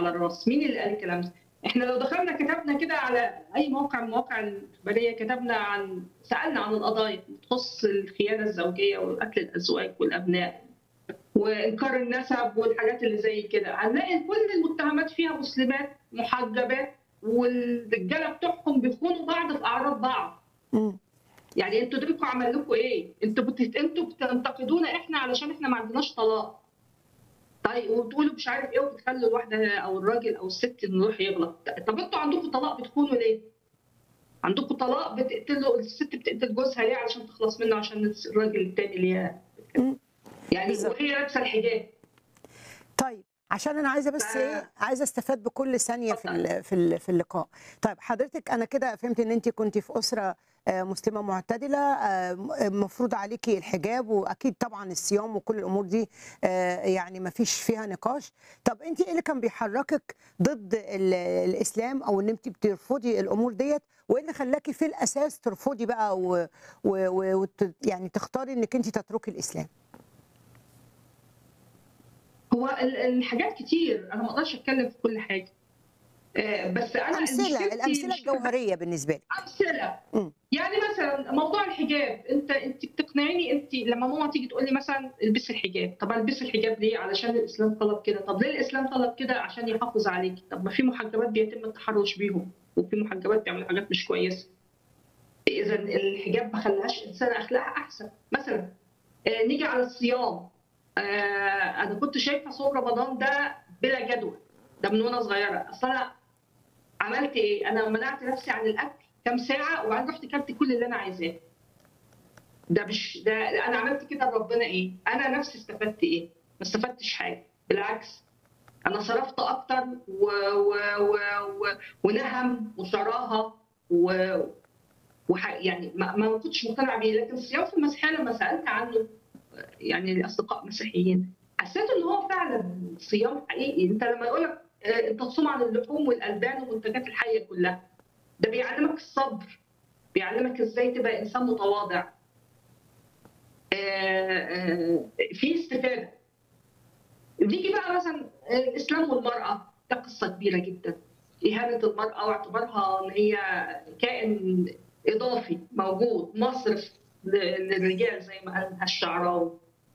على الراس مين اللي قال الكلام ده احنا لو دخلنا كتبنا كده على اي موقع من المواقع الاخباريه كتبنا عن سالنا عن القضايا اللي تخص الخيانه الزوجيه وقتل الازواج والابناء وانكار النسب والحاجات اللي زي كده هنلاقي كل المتهمات فيها مسلمات محجبات والرجاله بتوعهم بيخونوا بعض في اعراض بعض مم. يعني انتوا دينكم عمل لكم ايه؟ انتوا بت... انتوا بتنتقدونا احنا علشان احنا ما عندناش طلاق. طيب وتقولوا مش عارف ايه وبتخلوا الواحده او الراجل او الست انه يروح يغلط، طب انتوا عندكم طلاق بتخونوا ليه؟ عندكم طلاق بتقتلوا الست بتقتل جوزها ليه علشان تخلص منه عشان الراجل التاني اللي هي مم. يعني بالظبط. وهي لابسه الحجاب طيب عشان انا عايزه بس ف- ايه عايزه استفاد بكل ثانيه في اتفضل. ال- في ال- في اللقاء طيب حضرتك انا كده فهمت ان انت كنت في اسره آه، مسلمه معتدله آه، م- آه، مفروض عليكي الحجاب واكيد طبعا الصيام وكل الامور دي آه، يعني ما فيش فيها نقاش طب انت ايه اللي كان بيحركك ضد ال- الاسلام او ان انت بترفضي الامور ديت وايه اللي خلاكي في الاساس ترفضي بقى و... و... و... وت... يعني تختاري انك انت تتركي الاسلام هو ال- الحاجات كتير انا ما اقدرش اتكلم في كل حاجه آه، بس انا امثله مشكلتي الامثله مش- الجوهريه بالنسبه لك امثله مم. يعني مثلا موضوع الحجاب انت انت بتقنعيني انت لما ماما تيجي تقول لي مثلا البسي الحجاب طب البسي الحجاب ليه علشان الاسلام طلب كده طب ليه الاسلام طلب كده عشان يحافظ عليكي طب ما في محجبات بيتم التحرش بيهم وفي محجبات بيعملوا حاجات مش كويسه اذا الحجاب ما خلاهاش انسانه اخلاقها احسن مثلا آه، نيجي على الصيام آه، انا كنت شايفه صوم رمضان ده بلا جدوى ده من وانا صغيره اصل انا عملت ايه؟ انا منعت نفسي عن الاكل كام ساعه وبعدين رحت كلت كل اللي انا عايزاه. ده مش ده انا عملت كده لربنا ايه؟ انا نفسي استفدت ايه؟ ما استفدتش حاجه بالعكس انا صرفت اكتر و... و... و... و... ونهم وشراهه و... وح... يعني ما... ما كنتش مقتنعه بيه لكن الصيام في المسيحيه لما سالت عنه يعني لاصدقاء مسيحيين حسيت ان هو فعلا صيام حقيقي انت لما يقول لك انت تصوم عن اللحوم والالبان والمنتجات الحيه كلها ده بيعلمك الصبر بيعلمك ازاي تبقى انسان متواضع آه، آه، في استفاده نيجي بقى مثلا الاسلام والمراه ده قصه كبيره جدا اهانه المراه واعتبارها ان هي كائن اضافي موجود مصرف ل- للرجال زي ما قالها الشعراوي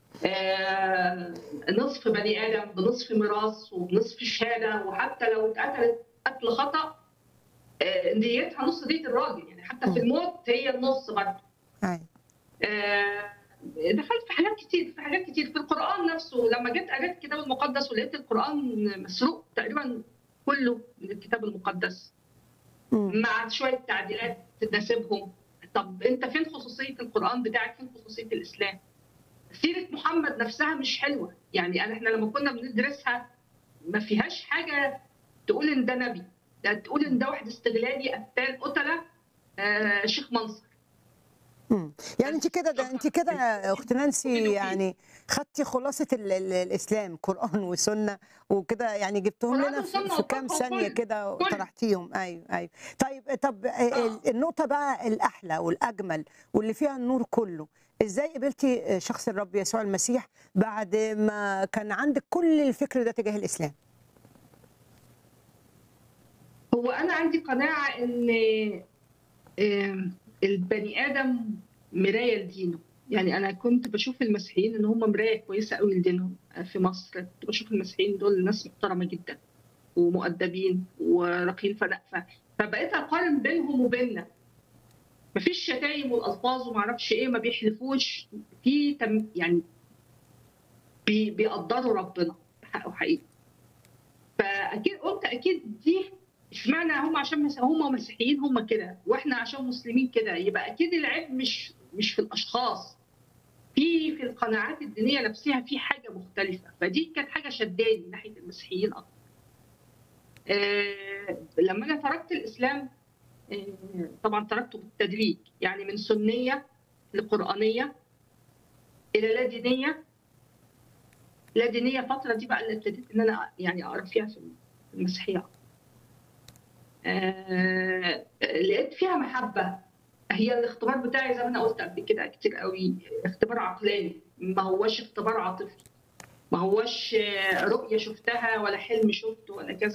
آه، نصف بني ادم بنصف ميراث وبنصف شهاده وحتى لو اتقتلت قتل خطا آه، ديتها نص دية الراجل يعني حتى في الموت هي النص برضه أيوة. آه، دخلت في حاجات كتير في حاجات كتير في القرآن نفسه لما جيت قريت الكتاب المقدس ولقيت القرآن مسروق تقريبا كله من الكتاب المقدس مم. مع شوية تعديلات تناسبهم طب انت فين خصوصية القرآن بتاعك فين خصوصية الإسلام سيرة محمد نفسها مش حلوة يعني أنا احنا لما كنا بندرسها ما فيهاش حاجة تقول إن ده نبي ده تقول إن ده واحد استغلالي قتال قتلة آه شيخ منصر مم. يعني انت كده ده انت كده يا اخت نانسي يعني خدتي خلاصه ال ال الاسلام قران وسنه وكده يعني جبتهم قرآن لنا في, وسنة في كام وفقه ثانيه وكل- كده كل. وطرحتيهم ايوه ايوه طيب طب آه. ال- النقطه بقى الاحلى والاجمل واللي فيها النور كله ازاي قبلتي شخص الرب يسوع المسيح بعد ما كان عندك كل الفكر ده تجاه الاسلام هو انا عندي قناعه ان آم، البني ادم مرايه لدينه يعني انا كنت بشوف المسيحيين ان هم مرايه كويسه قوي لدينهم في مصر كنت بشوف المسيحيين دول ناس محترمه جدا ومؤدبين وراقيين فنقفه فبقيت اقارن بينهم وبيننا مفيش شتايم والالفاظ وما اعرفش ايه ما بيحلفوش في تم يعني بي بيقدروا ربنا حقه حقيقي فاكيد قلت اكيد دي اشمعنى هم عشان مس- هم مسيحيين هم كده واحنا عشان مسلمين كده يبقى اكيد العيب مش مش في الاشخاص في في القناعات الدينيه نفسها في حاجه مختلفه فدي كانت حاجه شداني ناحيه المسيحيين اكتر آه لما انا تركت الاسلام آه طبعا تركته بالتدريج يعني من سنيه لقرانيه الى لا دينيه لا دينيه فتره دي بقى اللي ابتديت ان انا يعني اقرا فيها في المسيحيه آه، لقيت فيها محبه هي الاختبار بتاعي زي ما انا قلت قبل كده كتير قوي اختبار عقلاني ما هوش اختبار عاطفي ما هوش آه، رؤيه شفتها ولا حلم شفته ولا كذا